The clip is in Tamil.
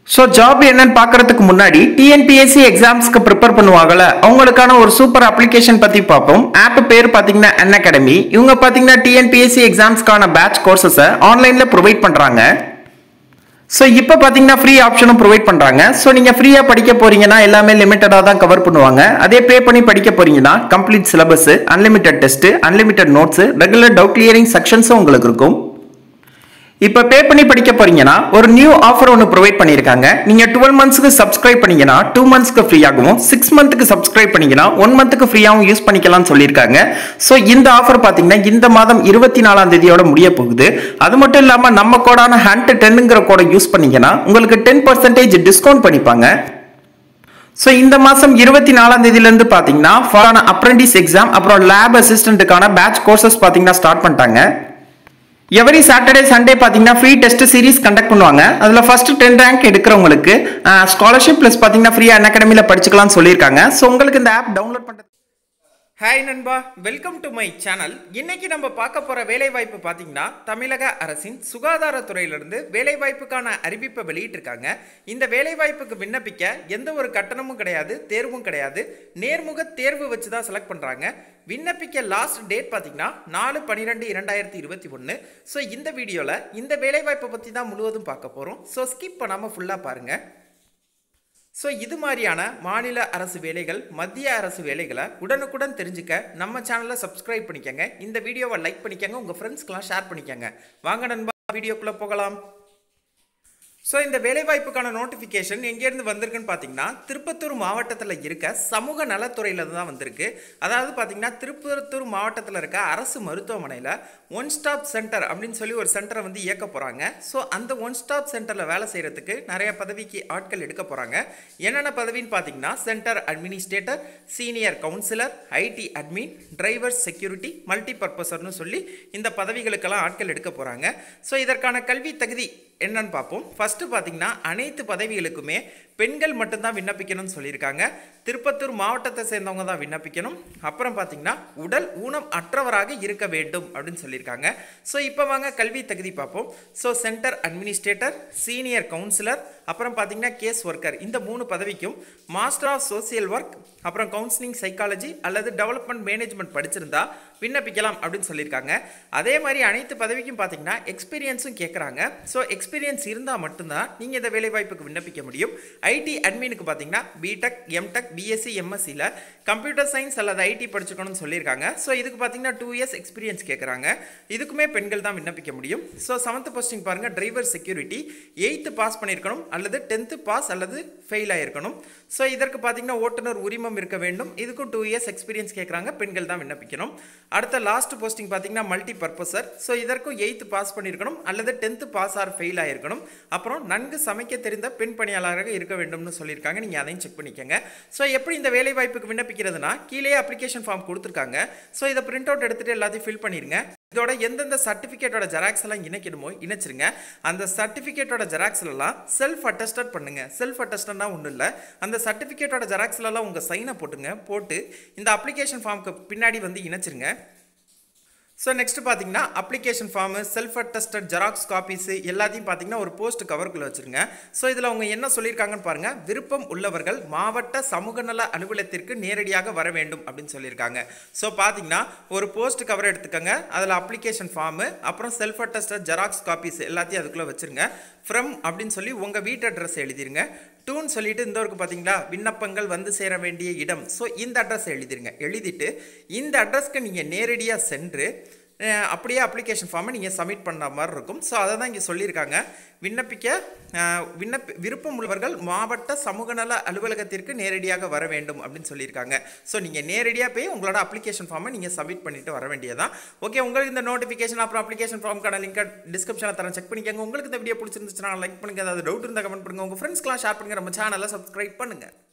ஸோ ஜாப் என்னன்னு பார்க்கறதுக்கு முன்னாடி டிஎன்பிஎஸ்சி எக்ஸாம்ஸ்க்கு ப்ரிப்பேர் பண்ணுவாங்கல்ல அவங்களுக்கான ஒரு சூப்பர் அப்ளிகேஷன் பற்றி பார்ப்போம் ஆப் பேர் பார்த்தீங்கன்னா அன் அகாடமி இவங்க பார்த்தீங்கன்னா டிஎன்பிஎஸ்சி எக்ஸாம்ஸ்க்கான பேட்ச் கோர்சஸை ஆன்லைனில் ப்ரொவைட் பண்ணுறாங்க ஸோ இப்போ பார்த்தீங்கன்னா ஃப்ரீ ஆப்ஷனும் ப்ரொவைட் பண்ணுறாங்க ஸோ நீங்கள் ஃப்ரீயாக படிக்க போறீங்கன்னா எல்லாமே லிமிட்டடாக தான் கவர் பண்ணுவாங்க அதே பே பண்ணி படிக்க போறீங்கன்னா complete syllabus unlimited test unlimited notes regular doubt clearing செக்ஷன்ஸும் உங்களுக்கு இருக்கும் இப்போ பே பண்ணி படிக்க போறீங்கன்னா ஒரு நியூ ஆஃபர் ஒன்று ப்ரொவைட் பண்ணியிருக்காங்க நீங்க டுவெல் மந்த்ஸ்க்கு சப்ஸ்கிரைப் பண்ணீங்கன்னா டூ மந்த்ஸ்க்கு ஃப்ரீயாகவும் சிக்ஸ் மந்த்துக்கு சப்ஸ்கிரைப் பண்ணீங்கன்னா ஒன் மந்த்துக்கு ஃப்ரீயாகவும் யூஸ் பண்ணிக்கலாம்னு சொல்லியிருக்காங்க ஸோ இந்த ஆஃபர் பார்த்தீங்கன்னா இந்த மாதம் இருபத்தி நாலாம் தேதியோட முடிய போகுது அது மட்டும் இல்லாமல் நம்ம கோடான ஹண்ட் டென்னுங்கிற கோடை யூஸ் பண்ணீங்கன்னா உங்களுக்கு டென் பர்சன்டேஜ் டிஸ்கவுண்ட் பண்ணிப்பாங்க ஸோ இந்த மாதம் இருபத்தி நாலாம் தேதியிலேருந்து பார்த்தீங்கன்னா ஃபாரான அப்ரெண்டிஸ் எக்ஸாம் அப்புறம் லேப் அசிஸ்டண்ட்டுக்கான பேட்ச் கோர்சஸ் பார்த்தீங்கன்னா ஸ்டார்ட் பண்ணிட்டாங்க எவரி சாட்டர்டே சண்டே பார்த்தீங்கன்னா ஃப்ரீ டெஸ்ட் சீரிஸ் கண்டக்ட் பண்ணுவாங்க அதில் ஃபர்ஸ்ட் டென் ரேங்க் எடுக்கிறவங்களுக்கு ஸ்காலர்ஷிப் ப்ளஸ் பார்த்தீங்கன்னா ஃப்ரீயாக அன் அகாடமியில் படிச்சுக்கலாம்னு சொல்லியிருக்காங்க ஸோ உங்களுக்கு இந்த ஆப் டவுன்லோட் பண்ணுறது ஹாய் நண்பா வெல்கம் டு மை சேனல் இன்னைக்கு நம்ம பார்க்க போற வேலைவாய்ப்பு பார்த்தீங்கன்னா தமிழக அரசின் சுகாதாரத்துறையிலிருந்து வேலைவாய்ப்புக்கான அறிவிப்பை வெளியிட்டிருக்காங்க இந்த வேலைவாய்ப்புக்கு விண்ணப்பிக்க எந்த ஒரு கட்டணமும் கிடையாது தேர்வும் கிடையாது நேர்முக தேர்வு வச்சு தான் செலக்ட் பண்ணுறாங்க விண்ணப்பிக்க லாஸ்ட் டேட் பார்த்தீங்கன்னா நாலு பன்னிரெண்டு இரண்டாயிரத்தி இருபத்தி ஒன்று ஸோ இந்த வீடியோவில் இந்த வேலைவாய்ப்பை பற்றி தான் முழுவதும் பார்க்க போகிறோம் ஸோ ஸ்கிப் பண்ணாமல் ஃபுல்லாக பாருங்கள் ஸோ இது மாதிரியான மாநில அரசு வேலைகள் மத்திய அரசு வேலைகளை உடனுக்குடன் தெரிஞ்சுக்க நம்ம சேனலை சப்ஸ்கிரைப் பண்ணிக்கங்க இந்த வீடியோவை லைக் பண்ணிக்கங்க உங்கள் ஃப்ரெண்ட்ஸ்க்கெலாம் ஷேர் பண்ணிக்கங்க வாங்க நண்பா வீடியோக்குள்ளே போகலாம் ஸோ இந்த வேலைவாய்ப்புக்கான நோட்டிஃபிகேஷன் எங்கேருந்து வந்திருக்குன்னு பார்த்தீங்கன்னா திருப்பத்தூர் மாவட்டத்தில் இருக்க சமூக நலத்துறையில் தான் வந்திருக்கு அதாவது பார்த்தீங்கன்னா திருப்பத்தூர் மாவட்டத்தில் இருக்க அரசு மருத்துவமனையில் ஒன் ஸ்டாப் சென்டர் அப்படின்னு சொல்லி ஒரு சென்டரை வந்து இயக்க போகிறாங்க ஸோ அந்த ஒன் ஸ்டாப் சென்டரில் வேலை செய்கிறதுக்கு நிறைய பதவிக்கு ஆட்கள் எடுக்க போகிறாங்க என்னென்ன பதவின்னு பார்த்தீங்கன்னா centre administrator senior counsellor IT admin driver security multi பர்பஸர்னு சொல்லி இந்த பதவிகளுக்கெல்லாம் ஆட்கள் எடுக்க போகிறாங்க ஸோ இதற்கான கல்வி தகுதி என்னன்னு பார்ப்போம் ஃபஸ்ட்டு பார்த்தீங்கன்னா அனைத்து பதவிகளுக்குமே பெண்கள் மட்டும்தான் விண்ணப்பிக்கணும்னு சொல்லியிருக்காங்க திருப்பத்தூர் மாவட்டத்தை சேர்ந்தவங்க தான் விண்ணப்பிக்கணும் அப்புறம் பார்த்தீங்கன்னா உடல் ஊனம் அற்றவராக இருக்க வேண்டும் அப்படின்னு சொல்லியிருக்காங்க ஸோ இப்போ வாங்க கல்வி தகுதி பார்ப்போம் so centre administrator senior counsellor அப்புறம் பார்த்தீங்கன்னா கேஸ் ஒர்க்கர் இந்த மூணு பதவிக்கும் மாஸ்டர் ஆஃப் சோசியல் ஒர்க் அப்புறம் கவுன்சிலிங் சைக்காலஜி அல்லது டெவலப்மெண்ட் மேனேஜ்மெண்ட் படிச்சிருந்தா விண்ணப்பிக்கலாம் அப்படின்னு சொல்லியிருக்காங்க அதே மாதிரி அனைத்து பதவிக்கும் பார்த்தீங்கன்னா எக்ஸ்பீரியன்ஸும் கேட்குறாங்க ஸோ எக்ஸ்பீரியன்ஸ் இருந்தால் மட்டும்தான் நீங்கள் இந்த வேலைவாய்ப்புக்கு விண்ணப்பிக்க முடியும் ஐடி அட்மினுக்கு பார்த்தீங்கன்னா பிடெக் எம்டெக் பிஎஸ்சி எம்எஸ்சியில் கம்ப்யூட்டர் சயின்ஸ் அல்லது ஐடி படிச்சுக்கணும்னு சொல்லியிருக்காங்க ஸோ இதுக்கு பார்த்தீங்கன்னா டூ இயர்ஸ் எக்ஸ்பீரியன்ஸ் கேட்குறாங்க இதுக்குமே பெண்கள் தான் விண்ணப்பிக்க முடியும் ஸோ செவன்த் போஸ்டிங் பாருங்கள் டிரைவர் செக்யூரிட்டி எயித்து பாஸ் பண்ணியிருக்கணும் அல்லது டென்த்து பாஸ் அல்லது ஃபெயில் ஆகிருக்கணும் ஸோ இதற்கு பார்த்தீங்கன்னா ஓட்டுநர் உரிமம் இருக்க வேண்டும் இதுக்கும் டூ இயர்ஸ் எக்ஸ்பீரியன்ஸ் கேட்குறாங்க பெண்கள் தான் விண்ணப்பிக்கணும் அடுத்த லாஸ்ட் போஸ்டிங் பார்த்தீங்கன்னா மல்டி பர்பஸர் ஸோ இதற்கும் எயித்து பாஸ் பண்ணியிருக்கணும் அல்லது டென்த்து பாஸ் ஆர் ஃபெயில் ஆகிருக்கணும் அப்புறம் நன்கு சமைக்க தெரிந்த பெண் பணியாளராக இருக்க வேண்டும்னு சொல்லியிருக்காங்க நீங்கள் அதையும் செக் பண்ணிக்கோங்க ஸோ எப்படி இந்த வேலை வாய்ப்புக்கு விண்ணப்பிக்கிறதுனா கீழே அப்ளிகேஷன் ஃபார்ம் கொடுத்துருக்காங்க ஸோ இதை பிரிண்ட் அவுட் எடுத்துகிட்டு எல்லாத்தையும் ஃபில் பண்ணிடுங்க இதோட எந்தெந்த சர்டிஃபிகேட்டோட ஜெராக்ஸ் எல்லாம் இணைக்கணுமோ இணைச்சிருங்க அந்த சர்டிஃபிகேட்டோட ஜெராக்ஸ்லாம் செல்ஃப் அட்டஸ்டட் பண்ணுங்க செல்ஃப் அட்டஸ்டட்னா ஒன்றும் இல்லை அந்த சர்டிஃபிகேட்டோட ஜெராக்ஸ்லாம் உங்கள் சைனை போட்டுங்க போட்டு இந்த அப்ளிகேஷன் ஃபார்முக்கு பின்னாடி வந்து இணைச்சிருங்க ஸோ நெக்ஸ்ட் பார்த்தீங்கன்னா application form self attested xerox copies எல்லாத்தையும் பார்த்தீங்கன்னா ஒரு போஸ்ட் கவருக்குள்ளே வச்சுருங்க ஸோ இதில் அவங்க என்ன சொல்லியிருக்காங்கன்னு பாருங்கள் விருப்பம் உள்ளவர்கள் மாவட்ட சமூக நல அலுவலகத்திற்கு நேரடியாக வர வேண்டும் அப்படின்னு சொல்லியிருக்காங்க ஸோ பார்த்தீங்கன்னா ஒரு போஸ்ட் கவர் எடுத்துக்கோங்க அதில் அப்ளிகேஷன் ஃபார்மு அப்புறம் செல்ஃப் அட்டஸ்டட் ஜெராக்ஸ் காப்பீஸ் எல்லாத்தையும் அதுக்குள்ளே வச்சுருங்க ஃப்ரம் அப்படின்னு சொல்லி உங்கள் வீட்டு அட்ரஸ் எழுதிருங்க டூன்னு சொல்லிட்டு இந்த ஒருக்கு பார்த்தீங்களா விண்ணப்பங்கள் வந்து சேர வேண்டிய இடம் ஸோ இந்த அட்ரஸ் எழுதிருங்க எழுதிட்டு இந்த அட்ரஸ்க்கு நீங்கள் நேரடியாக சென்று அஹ், அப்படியே அப்ளிகேஷன் ஃபார்மை நீங்கள் சப்மிட் பண்ண மாதிரி இருக்கும் ஸோ அதை தான் இங்கே சொல்லியிருக்காங்க விண்ணப்பிக்க அஹ், விண்ணப்ப விருப்பம் உள்ளவர்கள் மாவட்ட சமூக நல அலுவலகத்திற்கு நேரடியாக வர வேண்டும் அப்படின்னு சொல்லியிருக்காங்க ஸோ நீங்கள் நேரடியாக போய் உங்களோட அப்ளிகேஷன் ஃபார்மை நீங்கள் சப்மிட் பண்ணிட்டு வர வேண்டியதான் ஓகே உங்களுக்கு இந்த நோட்டிஃபிகேஷன் அப்புறம் அப்ளிகேஷன் ஃபார்முக்கான லிங்க் டிஸ்கிரிப்ஷனில் தரேன் செக் பண்ணிக்கோங்க உங்களுக்கு இந்த வீடியோ பிடிச்சிருந்துச்சுன்னா லைக் பண்ணுங்க ஏதாவது டவுட் இருந்தால் கமெண்ட் பண்ணுங்க உங்கள் ஃப்ரெண்ட்ஸ்க்குலாம் ஷேர் பண்ணுங்க நம்ம சேனலை சப்ஸ்கிரைப் பண்ணுங்க